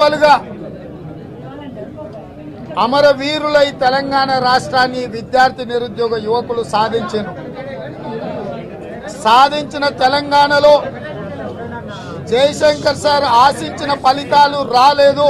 దఫాలుగా అమరవీరులై తెలంగాణ రాష్ట్రాన్ని విద్యార్థి నిరుద్యోగ యువకులు సాధించారు సాధించిన తెలంగాణలో జయశంకర్ సార్ ఆశించిన ఫలితాలు రాలేదు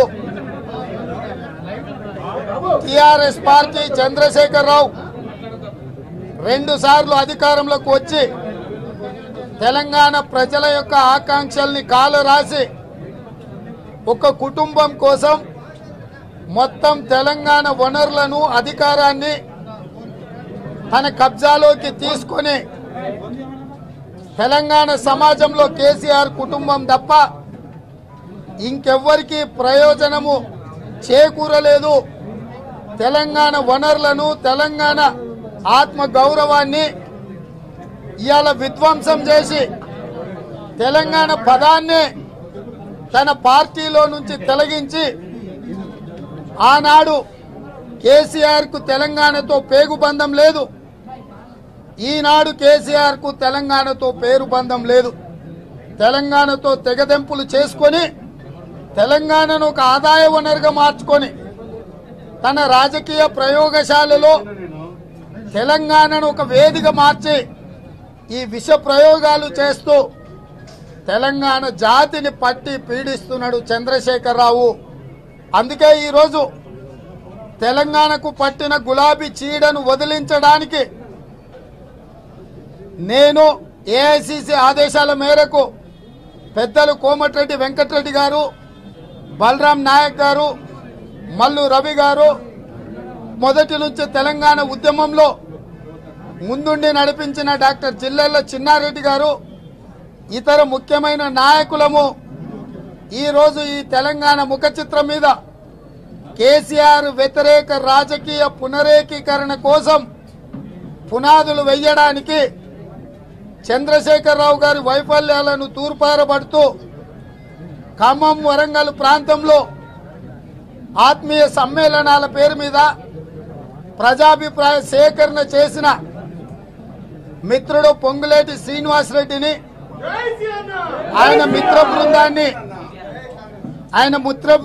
టిఆర్ఎస్ పార్టీ చంద్రశేఖర్ రావు రెండు సార్లు అధికారంలోకి వచ్చి తెలంగాణ ప్రజల యొక్క ఆకాంక్షల్ని కాలు రాసి ఒక కుటుంబం కోసం మొత్తం తెలంగాణ వనరులను అధికారాన్ని తన కబ్జాలోకి తీసుకొని తెలంగాణ సమాజంలో కేసీఆర్ కుటుంబం తప్ప ఇంకెవ్వరికి ప్రయోజనము చేకూరలేదు తెలంగాణ వనరులను తెలంగాణ ఆత్మ గౌరవాన్ని ఇవాళ విధ్వంసం చేసి తెలంగాణ పదాన్ని తన పార్టీలో నుంచి తొలగించి ఆనాడు కేసీఆర్ కు తెలంగాణతో పేగుబంధం లేదు ఈనాడు కేసీఆర్ కు తెలంగాణతో పేరు బంధం లేదు తెలంగాణతో తెగదెంపులు చేసుకొని తెలంగాణను ఒక ఆదాయ వనరుగా మార్చుకొని తన రాజకీయ ప్రయోగశాలలో తెలంగాణను ఒక వేదిక మార్చి ఈ విష ప్రయోగాలు చేస్తూ తెలంగాణ జాతిని పట్టి పీడిస్తున్నాడు చంద్రశేఖరరావు అందుకే ఈరోజు తెలంగాణకు పట్టిన గులాబీ చీడను వదిలించడానికి నేను ఏఐసిసి ఆదేశాల మేరకు పెద్దలు కోమటిరెడ్డి వెంకటరెడ్డి గారు బలరాం నాయక్ గారు మల్లు రవి గారు మొదటి నుంచి తెలంగాణ ఉద్యమంలో ముందుండి నడిపించిన డాక్టర్ జిల్లెళ్ల చిన్నారెడ్డి గారు ఇతర ముఖ్యమైన నాయకులము ఈరోజు ఈ తెలంగాణ ముఖ చిత్రం మీద కేసీఆర్ వ్యతిరేక రాజకీయ పునరేకీకరణ కోసం పునాదులు వెయ్యడానికి చంద్రశేఖరరావు గారి వైఫల్యాలను తూర్పారబడుతూ ఖమ్మం వరంగల్ ప్రాంతంలో ఆత్మీయ సమ్మేళనాల పేరు మీద ప్రజాభిప్రాయ సేకరణ చేసిన మిత్రుడు పొంగులేటి శ్రీనివాసరెడ్డిని ఆయన మిత్ర బృందాన్ని ఆయన మిత్ర